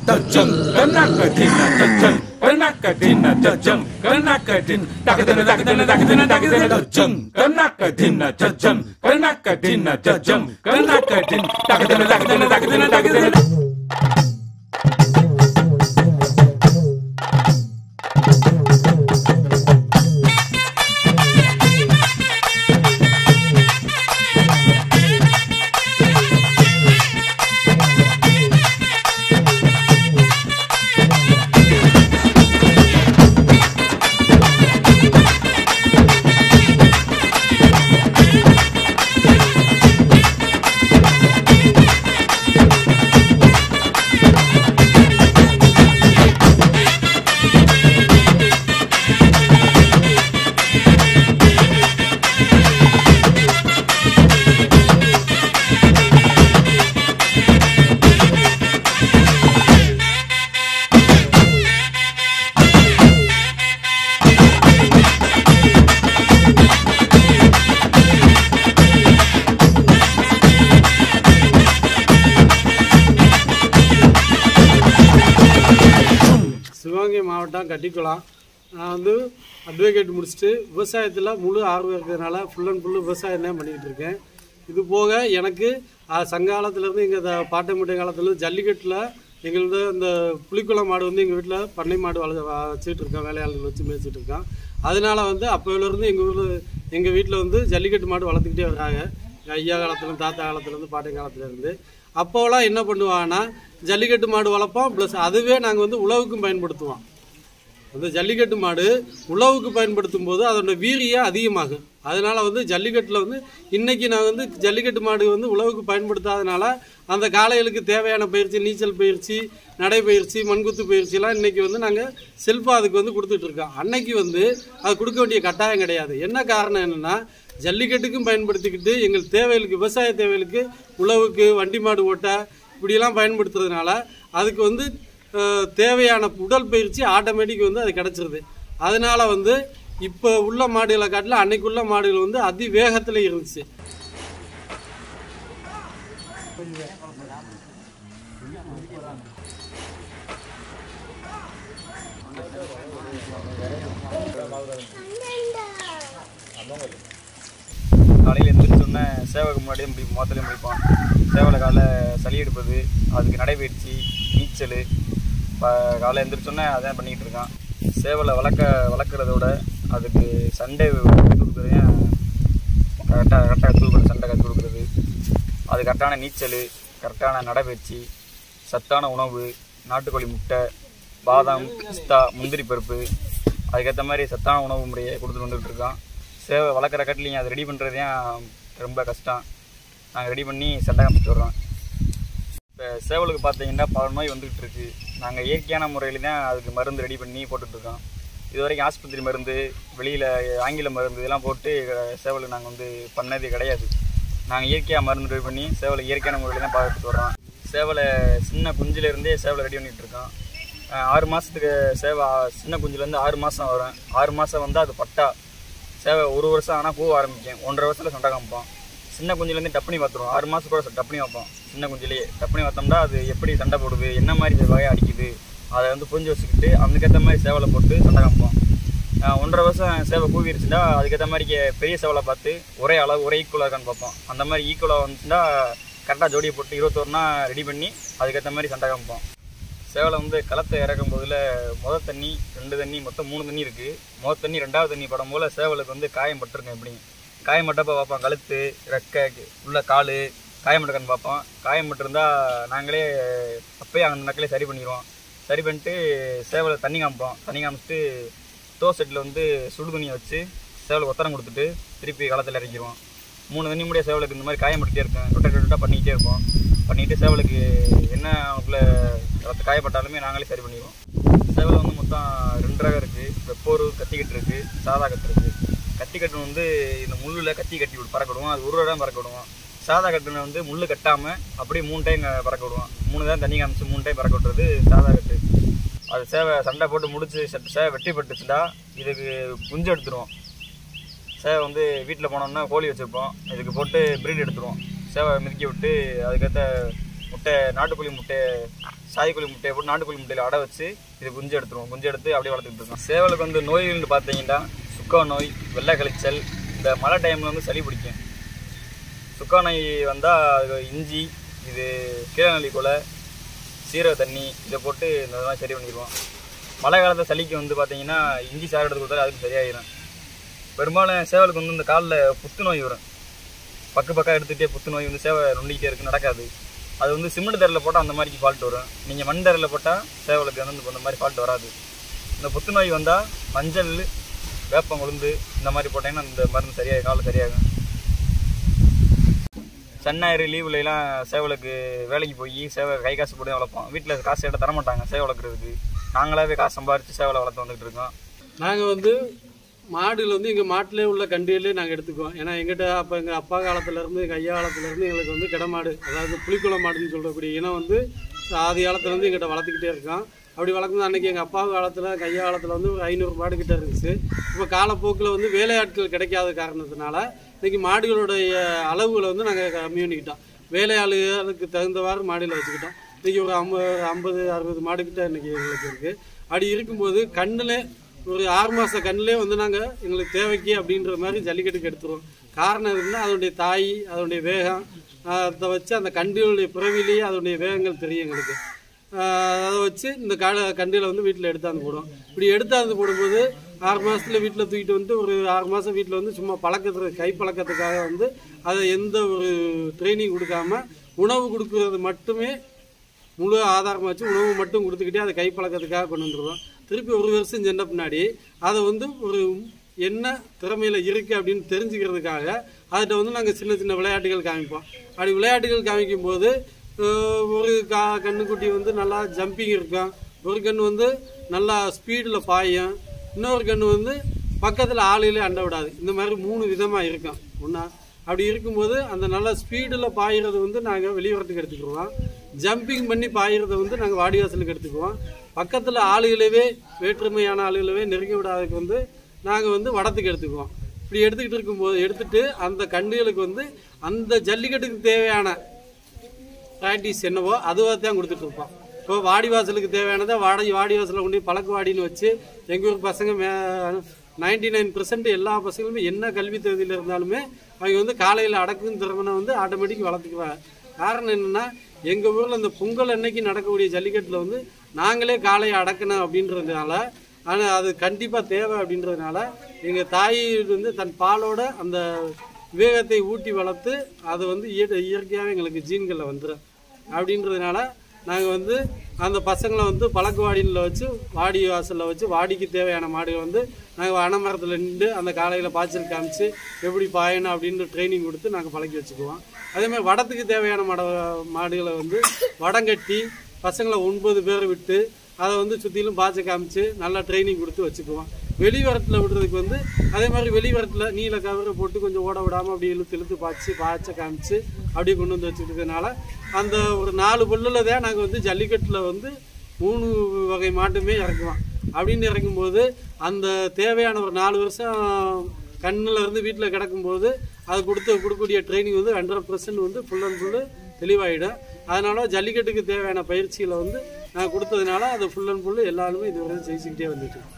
தஜம் கர்நாக்கடின தஜம் கர்நாக்கடின தஜம் கர்நாக்கடின் தகதன தகதன தகதன தகதன தஜம் கர்நாக்கடின தஜம் கர்நாக்கடின தஜம் கர்நாக்கடின் தகதன தகதன தகதன தகதன சிவகங்கை மாவட்டம் கட்டிக்குளம் நான் வந்து அட்வொகேட் முடிச்சுட்டு விவசாயத்தில் முழு ஆர்வம் இருக்கிறதுனால ஃபுல் அண்ட் ஃபுல்லு விவசாயம் தான் பண்ணிக்கிட்டு இருக்கேன் இது போக எனக்கு அஹ், சங்க காலத்துலேருந்து எங்கள் பாட்டை முட்டை காலத்தில் ஜல்லிக்கட்டில் எங்களது இந்த புலிக்குளம் மாடு வந்து எங்கள் வீட்டில் பண்ணை மாடு வள வ- வச்சுட்டு இருக்கோம் வேலையாளர்கள் வச்சு மேய்ச்சிட்டு இருக்கோம் அதனால வந்து அப்போலேருந்து எங்கள் ஊரில் எங்கள் வீட்டில் வந்து ஜல்லிக்கட்டு மாடு வளர்த்துக்கிட்டே வர்றாங்க எங்கள் ஐயா காலத்துலேருந்து தாத்தா காலத்துலேருந்து பாட்டை காலத்துலேருந்து அப்போலாம் என்ன பண்ணுவாங்கன்னா ஜல்லிக்கட்டு மாடு வளர்ப்போம் ப்ளஸ் அதுவே நாங்கள் வந்து உழவுக்கும் பயன்படுத்துவோம் அந்த ஜல்லிக்கட்டு மாடு உழவுக்கு பயன்படுத்தும் போது அதோட வீரியம் அதிகமாகும் அதனால வந்து ஜல்லிக்கட்டில் வந்து இன்னைக்கு நான் வந்து ஜல்லிக்கட்டு மாடு வந்து உழவுக்கு பயன்படுத்தாதனால அந்த காளைகளுக்கு தேவையான பயிற்சி நீச்சல் பயிற்சி நடைப்பயிற்சி மண்குத்து பயிற்சிலாம் இன்னைக்கு வந்து நாங்கள் செல்ஃபாக அதுக்கு வந்து கொடுத்துட்டு இருக்கோம் அன்னைக்கு வந்து அது கொடுக்க வேண்டிய கட்டாயம் கிடையாது என்ன காரணம் என்னன்னா ஜல்லிக்கட்டுக்கும் பயன்படுத்திக்கிட்டு எங்கள் தேவைகளுக்கு விவசாய தேவைகளுக்கு உழவுக்கு வண்டி மாடு ஓட்ட இப்படியெல்லாம் பயன்படுத்துறதுனால அதுக்கு வந்து அஹ், தேவையான உடல் பயிற்சி ஆட்டோமேட்டிக் வந்து அது கிடச்சிருது அதனால வந்து இப்போ உள்ள மாடுகளை காட்டிலும் அன்னைக்கு உள்ள மாடுகள் வந்து அதி வேகத்தில் இருந்துச்சு காலையில் எழுந்திரிச்சோன்னே சேவலுக்கு முன்னாடியே முடி முகத்துலேயும் முடிப்போம் சேவலை காலைல சளி எடுப்பது அதுக்கு நடைபயிற்சி நீச்சல் இப்போ காலையில் எழுந்திரிச்சோன்னே அதான் பண்ணிக்கிட்டு இருக்கான் சேவலை வளர்க்க வளர்க்குறதோட அதுக்கு சண்டை கொடுக்குறதையும் கரெக்டாக கரெக்டாக கற்றுக் கொடுக்குறது சண்டை கற்றுக் கொடுக்குறது அது கரெக்டான நீச்சல் கரெக்டான நடைபயிற்சி சத்தான உணவு நாட்டுக்கோழி முட்டை பாதாம் பிஸ்தா முந்திரி பருப்பு அதுக்கேற்ற மாதிரி சத்தான உணவு முறையை கொடுத்துட்டு வந்துட்டு இருக்கோம் சேவை வளர்க்குற கட்டிலிங்க அதை ரெடி பண்ணுறது தான் ரொம்ப கஷ்டம் நாங்கள் ரெடி பண்ணி சண்டை காமிச்சிட்டு வர்றோம் இப்போ சேவலுக்கு பார்த்தீங்கன்னா பல நோய் வந்துகிட்டு இருக்கு நாங்கள் இயற்கையான முறையில் தான் அதுக்கு மருந்து ரெடி பண்ணி போட்டுட்ருக்கோம் இது வரைக்கும் ஆஸ்பத்திரி மருந்து வெளியில் ஆங்கில மருந்து இதெல்லாம் போட்டு அஹ், சேவலுக்கு நாங்கள் வந்து பண்ணதே கிடையாது நாங்கள் இயற்கையாக மருந்து ரெடி பண்ணி சேவலை இயற்கையான முறையில் தான் பார்த்துட்டு வர்றோம் சேவலை சின்ன குஞ்சிலேருந்தே சேவலை ரெடி பண்ணிகிட்டு இருக்கோம் அஹ், ஆறு மாதத்துக்கு சேவை சின்ன குஞ்சுலேருந்து ஆறு மாதம் வரும் ஆறு மாதம் வந்து அது பட்டா சேவை ஒரு வருஷம் ஆனால் பூ ஆரம்பிக்கும் ஒன்றரை வருஷத்தில் சண்டை காமிப்போம் சின்ன குஞ்சுலேருந்து டப்பனி பார்த்துருவோம் ஆறு மாதம் கூட டப்பனி வைப்போம் சின்ன குஞ்சுலேயே டப்பனி பார்த்தோம்னா அது எப்படி சண்டை போடுது என்ன மாதிரி வகையை அடிக்குது அதை வந்து புரிஞ்சு வச்சுக்கிட்டு அதுக்கேற்ற மாதிரி சேவலை போட்டு சண்டை காமிப்போம் ஆஹ் ஒன்றரை வருஷம் சேவை கூவிருச்சுன்னா அதுக்கேற்ற மாதிரி கே- பெரிய சேவலை பார்த்து ஒரே அளவு ஒரே ஈக்குவலாக இருக்கான்னு பார்ப்போம் அந்த மாதிரி ஈக்குவலாக வந்துச்சுன்னா கரெக்டாக ஜோடியை போட்டு இருபத்தோருனா ரெடி பண்ணி அதுக்கேற்ற மாதிரி சண்டை காமிப்போம் சேவலை வந்து களத்தை இறக்கும் போதில் முத தண்ணி ரெண்டு தண்ணி மொத்தம் மூணு தண்ணி இருக்குது முத தண்ணி ரெண்டாவது தண்ணி படம் போல் சேவலுக்கு வந்து காயம் பட்டிருக்கேன் எப்படி காயம் பட்டப்போ பார்ப்போம் கழுத்து ரெக்கை உள்ள கால் காயம் பட்டிருக்கான்னு பார்ப்போம் காயம் பட்டிருந்தா நாங்களே அப்பயே அந்த நக்கலே சரி பண்ணிடுவோம் சரி பண்ணிட்டு சேவலை தண்ணி காமிப்போம் தண்ணி காமிச்சிட்டு தோ செட்டில் வந்து சுடு தண்ணியை வச்சு சேவலுக்கு ஒத்தரம் கொடுத்துட்டு திருப்பி களத்தில் இறக்கிடுவோம் மூணு தண்ணி முடிய சேவலுக்கு இந்த மாதிரி காயம் பட்டுட்டே இருக்கும் ரொட்டேட் ரொட்டேட்டாக பண்ணிக்கிட்டே இருப்போம் பண்ணிட்டு சேவலுக்கு என்ன அவங்களுக்குள்ள களத்து காயப்பட்டாலுமே நாங்களே சரி பண்ணிடுவோம் சேவல் வந்து மொத்தம் ரெண்டு ரகம் இருக்குது வெப்போரு கத்திக்கட்டு இருக்குது சாதா கட்டு இருக்குது கத்தி கட்டு வந்து இந்த முள்ளில் கத்தி கட்டி விட்டு பறக்க விடுவோம் அது ஒரு இடம் பறக்க விடுவோம் சாதா கட்டுல வந்து முள் கட்டாமல் அப்படியே மூணு டைம் பறக்க விடுவோம் மூணு தான் தண்ணி காமிச்சு மூணு டைம் பறக்க விட்டுறது சாதா கட்டு அது சேவை சண்டை போட்டு முடிச்சு ச- சேவை வெட்டி பட்டுச்சுட்டா இதுக்கு குஞ்சு எடுத்துருவோம் சேவை வந்து வீட்டில் போனோம்னா கோழி வச்சுருப்போம் இதுக்கு போட்டு பிரீட் எடுத்துருவோம் சேவை மிதிக்க விட்டு அதுக்கேற்ற முட்டை முட்டை நாட்டுக்கோழி முட்டை சாய்க்கோழி முட்டையை போட்டு நாட்டுக்கோழி முட்டையில் அடை வச்சு இது குஞ்சு எடுத்துருவோம் குஞ்சு எடுத்து அப்படியே வளர்த்துக்கிட்டு இருக்கோம் சேவலுக்கு வந்து நோய்கள்னு பார்த்தீங்கன்னா சுக்கா நோய் வெள்ளை கழிச்சல் இந்த மழை டைமில் வந்து சளி பிடிக்கும் சுக்கா நோய் வந்தால் இஞ்சி இது கீழநெல்லி கொலை சீரக தண்ணி இதை போட்டு இந்த இதெல்லாம் சரி பண்ணிடுவோம் மழை காலத்தில் சளிக்கு வந்து பார்த்தீங்கன்னா இஞ்சி சாறு எடுத்து கொடுத்தாலே அதுக்கு சரியாயிடும் பெரும்பாலும் சேவலுக்கு வந்து இந்த காலில் புத்துநோய் வரும் பக்கு பக்கம் எடுத்துகிட்டே புத்துநோய் வந்து சேவை நொண்டிக்கிட்டே இருக்கு நடக்காது அது வந்து சிமெண்ட் தரையில் போட்டால் அந்த மாதிரி ஃபால்ட் வரும் நீங்கள் மண் தரையில் போட்டால் சேவலுக்கு வந்து இந்த மாதிரி ஃபால்ட் வராது இந்த புத்துநோய் வந்தால் மஞ்சள் வேப்பம் கொழுந்து இந்த மாதிரி போட்டிங்கன்னா இந்த மருந்து சரியாக காலம் சரியாகும் சன்னாயிறு லீவுலலாம் சேவலுக்கு வேலைக்கு போய் சேவை கை காசு போட்டு தான் வளர்ப்போம் வீட்டில் காசு எடுத்து தர மாட்டாங்க சேவை வளர்க்குறதுக்கு நாங்களாவே காசு சம்பாரித்து சேவலை வளர்த்து வந்துகிட்டு இருக்கோம் நாங்கள் வந்து மாடுகள் வந்து எங்கள் மாட்டிலே உள்ள கண்டிகளே நாங்கள் எடுத்துக்குவோம் ஏன்னா எங்கிட்ட அப்போ எங்கள் அப்பா காலத்துலேருந்து எங்கள் ஐயா காலத்துலேருந்து எங்களுக்கு வந்து கிடமாடு அதாவது புளிக்குளம் மாடுன்னு சொல்லக்கூடிய இனம் வந்து ஆதி காலத்துலேருந்து எங்கிட்ட வளர்த்துக்கிட்டே இருக்கோம் அப்படி வளர்க்கும்போது அன்றைக்கி எங்கள் அப்பா காலத்தில் எங்கள் ஐயா காலத்தில் வந்து ஒரு ஐநூறு மாடு கிட்ட இருந்துச்சு இப்போ காலப்போக்கில் வந்து வேலையாட்கள் கிடைக்காத காரணத்தினால இன்றைக்கி மாடுகளுடைய அளவுகளை வந்து நாங்கள் கம்மி பண்ணிக்கிட்டோம் வேலையாளுகளுக்கு தகுந்தவாறு மாடுகளை வச்சுக்கிட்டோம் இன்றைக்கி ஒரு ஐம்பது ஐம்பது அறுபது மாடு கிட்ட இன்றைக்கி எங்களுக்கு இருக்குது அப்படி இருக்கும்போது கண்ணில் ஒரு ஆறு மாத கண்ணிலே வந்து நாங்கள் எங்களுக்கு தேவைக்கு அப்படின்ற மாதிரி ஜல்லிக்கட்டுக்கு எடுத்துருவோம் காரணம் என்னன்னா அதனுடைய தாய் அதனுடைய வேகம் ஆஹ் அதை வச்சு அந்த கண்டுகளுடைய பிறவிலேயே அதனுடைய வேகங்கள் தெரியும் எங்களுக்கு ஆஹ் அதை வச்சு இந்த கால கண்டியில் வந்து வீட்டில் எடுத்தாந்து போடுவோம் இப்படி எடுத்தாந்து போடும்போது ஆறு மாதத்துல வீட்டில் தூக்கிட்டு வந்துட்டு ஒரு ஆறு மாதம் வீட்டில் வந்து சும்மா பழக்கத்துக்கு கை பழக்கத்துக்காக வந்து அதை எந்த ஒரு ட்ரைனிங் கொடுக்காம உணவு கொடுக்கறது மட்டுமே முழு ஆதாரமாக வச்சு உணவு மட்டும் கொடுத்துக்கிட்டே அதை கை பழக்கத்துக்காக கொண்டு வந்துடுவோம் திருப்பி ஒரு வருஷம் சென்ற பின்னாடி அதை வந்து ஒரு என்ன திறமையில் இருக்குது அப்படின்னு தெரிஞ்சுக்கிறதுக்காக அதில் வந்து நாங்கள் சின்ன சின்ன விளையாட்டுகள் காமிப்போம் அப்படி விளையாட்டுகள் காமிக்கும் போது அஹ், ஒரு கா கண்ணுக்குட்டி வந்து நல்லா ஜம்பிங் இருக்கும் ஒரு கன்று வந்து நல்லா ஸ்பீடில் பாயும் இன்னொரு கன்று வந்து பக்கத்தில் ஆளுகளே அண்ட விடாது இந்த மாதிரி மூணு விதமாக இருக்கும் ஒன்றா அப்படி இருக்கும்போது அந்த நல்ல ஸ்பீடில் பாயிறது வந்து நாங்கள் வெளியுறத்துக்கு எடுத்துக்கிடுவோம் ஜம்பிங் பண்ணி பாயிறதை வந்து நாங்கள் வாடிவாசலுக்கு எடுத்துக்குவோம் பக்கத்தில் ஆளுகளவே வேற்றுமையான ஆளுகளவே நெருங்கி விடாததுக்கு வந்து நாங்கள் வந்து வடத்துக்கு எடுத்துக்குவோம் இப்படி எடுத்துக்கிட்டு இருக்கும்போது எடுத்துட்டு அந்த கண்டுகளுக்கு வந்து அந்த ஜல்லிக்கட்டுக்கு தேவையான ப்ராக்டிஸ் என்னவோ அதுவாக தான் கொடுத்துட்டு இருப்போம் இப்போ வாடி வாசலுக்கு தேவையானதை வாடி வாடி வாசலில் கொண்டு போய் பழக்கு வாடின்னு வச்சு எங்கள் ஊர் பசங்க மே நைன்டி நைன் எல்லா பசங்களுமே என்ன கல்வி தகுதியில் இருந்தாலுமே அவங்க வந்து காலையில் அடக்கும் திறமனை வந்து ஆட்டோமேட்டிக் வளர்த்துக்குவாங்க காரணம் என்னென்னா எங்கள் ஊரில் இந்த பொங்கல் அன்னைக்கு நடக்கக்கூடிய ஜல்லிக்கட்டில் வந்து நாங்களே காளையை அடக்கணும் அப்படின்றதுனால ஆனால் அது கண்டிப்பாக தேவை அப்படின்றதுனால எங்கள் தாய் வந்து தன் பாலோட அந்த விவேகத்தை ஊட்டி வளர்த்து அது வந்து இய இயற்கையாகவே எங்களுக்கு ஜீன்களில் வந்துடும் அப்படின்றதுனால நாங்கள் வந்து அந்த பசங்களை வந்து பழக்கு வாடியில் வச்சு வாடி வாசலில் வச்சு வாடிக்கு தேவையான மாடுகள் வந்து நாங்கள் வனமரத்தில் நின்று அந்த காலையில் பாய்ச்சல் காமிச்சு எப்படி பாயணும் அப்படின்னு ட்ரைனிங் கொடுத்து நாங்கள் பழக்கி வச்சுக்குவோம் அதே மாதிரி வடத்துக்கு தேவையான மாட மாடுகளை வந்து வடங்கட்டி பசங்களை ஒன்பது பேர் விட்டு அதை வந்து சுற்றிலும் பாய்ச்ச காமிச்சு நல்லா ட்ரைனிங் கொடுத்து வச்சுக்குவோம் வெளிவரத்தில் விடுறதுக்கு வந்து அதே மாதிரி வெளிவரத்தில் நீல கவரை போட்டு கொஞ்சம் ஓட விடாமல் அப்படி இழுத்து இழுத்து பாய்ச்சி பாய்ச்ச காமிச்சு அப்படியே கொண்டு வந்து வச்சுருக்கனால அந்த ஒரு நாலு புல்லில் தான் நாங்கள் வந்து ஜல்லிக்கட்டில் வந்து மூணு வகை மாட்டுமே இறக்குவோம் அப்படின்னு இறக்கும்போது அந்த தேவையான ஒரு நாலு வருஷம் கண்ணில் இருந்து வீட்டில் கிடக்கும்போது அது கொடுத்து கொடுக்கக்கூடிய ட்ரைனிங் வந்து ஹண்ட்ரட் பர்சன்ட் வந்து ஃபுல் அண்ட் ஃபுல்லு தெளிவாயிடும் அதனால ஜல்லிக்கட்டுக்கு தேவையான பயிற்சிகளை வந்து நான் கொடுத்ததுனால அதை ஃபுல் அண்ட் ஃபுல்லு எல்லாருமே இதுவரை ஜெயிச்சுக்கிட்டே வந்துட்டு இருக்கு.